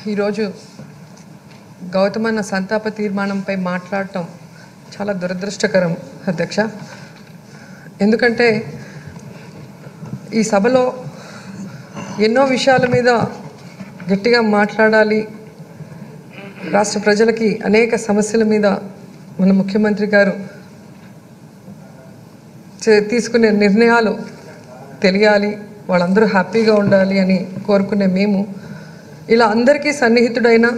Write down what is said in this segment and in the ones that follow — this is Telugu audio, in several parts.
ఈరోజు గౌతమన్న సంతాప తీర్మానంపై మాట్లాడటం చాలా దురదృష్టకరం అధ్యక్ష ఎందుకంటే ఈ సభలో ఎన్నో విషయాల మీద గట్టిగా మాట్లాడాలి రాష్ట్ర ప్రజలకి అనేక సమస్యల మీద మన ముఖ్యమంత్రి గారు చే- తీసుకునే నిర్ణయాలు తెలియాలి వాళ్ళందరూ హ్యాపీగా ఉండాలి అని కోరుకునే మేము ఇలా అందరికీ సన్నిహితుడైన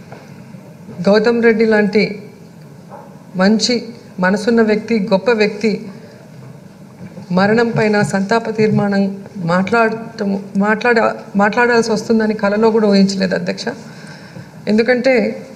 గౌతమ్ రెడ్డి లాంటి మంచి మనసున్న వ్యక్తి గొప్ప వ్యక్తి మరణం పైన సంతాప తీర్మానం మాట్లాడటం మాట్లాడ మాట్లాడాల్సి వస్తుందని కలలో కూడా ఊహించలేదు అధ్యక్ష ఎందుకంటే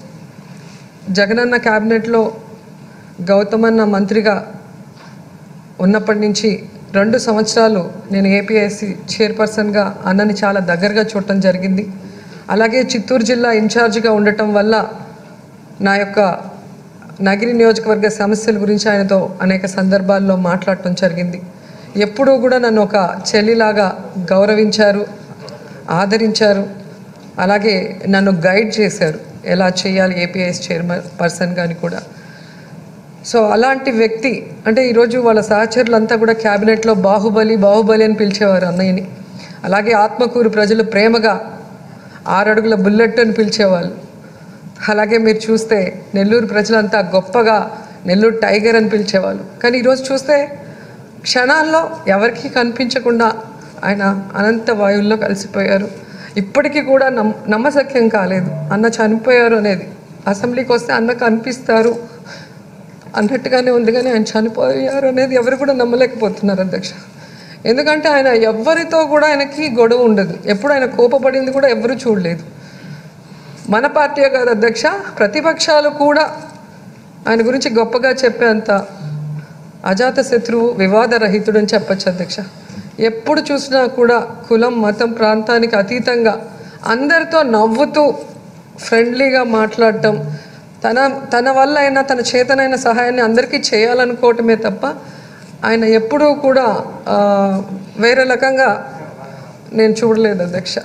జగనన్న క్యాబినెట్లో గౌతమన్న మంత్రిగా ఉన్నప్పటి నుంచి రెండు సంవత్సరాలు నేను ఏపీఎస్సి చైర్పర్సన్గా అన్నని చాలా దగ్గరగా చూడటం జరిగింది అలాగే చిత్తూరు జిల్లా ఇన్ఛార్జిగా ఉండటం వల్ల నా యొక్క నగిరి నియోజకవర్గ సమస్యల గురించి ఆయనతో అనేక సందర్భాల్లో మాట్లాడటం జరిగింది ఎప్పుడూ కూడా నన్ను ఒక చెల్లిలాగా గౌరవించారు ఆదరించారు అలాగే నన్ను గైడ్ చేశారు ఎలా చేయాలి ఏపీఎస్ చైర్మన్ పర్సన్ కానీ కూడా సో అలాంటి వ్యక్తి అంటే ఈరోజు వాళ్ళ సహచరులంతా కూడా క్యాబినెట్లో బాహుబలి బాహుబలి అని పిలిచేవారు అన్నయ్యని అలాగే ఆత్మకూరు ప్రజలు ప్రేమగా ఆరడుగుల బుల్లెట్ అని పిలిచేవాళ్ళు అలాగే మీరు చూస్తే నెల్లూరు ప్రజలంతా గొప్పగా నెల్లూరు టైగర్ అని పిలిచేవాళ్ళు కానీ ఈరోజు చూస్తే క్షణాల్లో ఎవరికీ కనిపించకుండా ఆయన అనంత వాయువుల్లో కలిసిపోయారు ఇప్పటికీ కూడా నమ్ నమ్మశక్యం కాలేదు అన్న చనిపోయారు అనేది అసెంబ్లీకి వస్తే అన్న కనిపిస్తారు అన్నట్టుగానే ఉంది కానీ ఆయన చనిపోయారు అనేది ఎవరు కూడా నమ్మలేకపోతున్నారు అధ్యక్ష ఎందుకంటే ఆయన ఎవ్వరితో కూడా ఆయనకి గొడవ ఉండదు ఎప్పుడు ఆయన కోపపడింది కూడా ఎవరు చూడలేదు మన పార్టీ కాదు అధ్యక్ష ప్రతిపక్షాలు కూడా ఆయన గురించి గొప్పగా చెప్పేంత అజాత శత్రువు వివాదరహితుడు అని చెప్పచ్చు అధ్యక్ష ఎప్పుడు చూసినా కూడా కులం మతం ప్రాంతానికి అతీతంగా అందరితో నవ్వుతూ ఫ్రెండ్లీగా మాట్లాడటం తన తన వల్ల అయినా తన చేతనైన సహాయాన్ని అందరికీ చేయాలనుకోవటమే తప్ప ఆయన ఎప్పుడూ కూడా ఆ, వేరే రకంగా నేను చూడలేదు అధ్యక్ష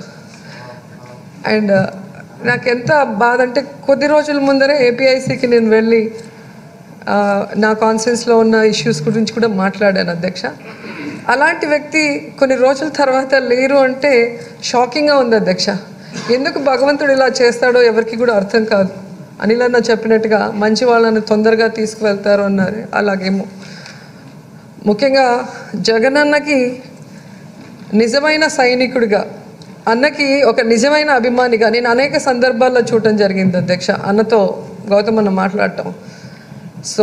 అండ్ నాకు ఎంత బాధ అంటే కొద్ది రోజుల ముందరే ఏపీఐసికి నేను వెళ్ళి ఆ, నా కాన్ఫరెన్స్లో ఉన్న ఇష్యూస్ గురించి కూడా మాట్లాడాను అధ్యక్ష అలాంటి వ్యక్తి కొన్ని రోజుల తర్వాత లేరు అంటే షాకింగ్గా ఉంది అధ్యక్ష ఎందుకు భగవంతుడు ఇలా చేస్తాడో ఎవరికి కూడా అర్థం కాదు అనిల్ అన్న చెప్పినట్టుగా మంచి వాళ్ళని తొందరగా తీసుకువెళ్తారు అన్నారు అలాగేమో ముఖ్యంగా జగనన్నకి నిజమైన సైనికుడిగా అన్నకి ఒక నిజమైన అభిమానిగా నేను అనేక సందర్భాల్లో చూడటం జరిగింది అధ్యక్ష అన్నతో గౌతమ్ అన్న మాట్లాడటం సో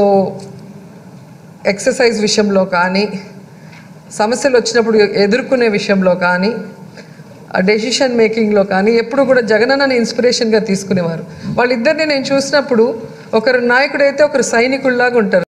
ఎక్సర్సైజ్ విషయంలో కానీ సమస్యలు వచ్చినప్పుడు ఎదుర్కొనే విషయంలో కానీ డెసిషన్ మేకింగ్లో కానీ ఎప్పుడు కూడా జగనన్నని ఇన్స్పిరేషన్గా తీసుకునేవారు వాళ్ళిద్దరిని నేను చూసినప్పుడు ఒకరు నాయకుడైతే ఒకరు సైనికుల్లాగా ఉంటారు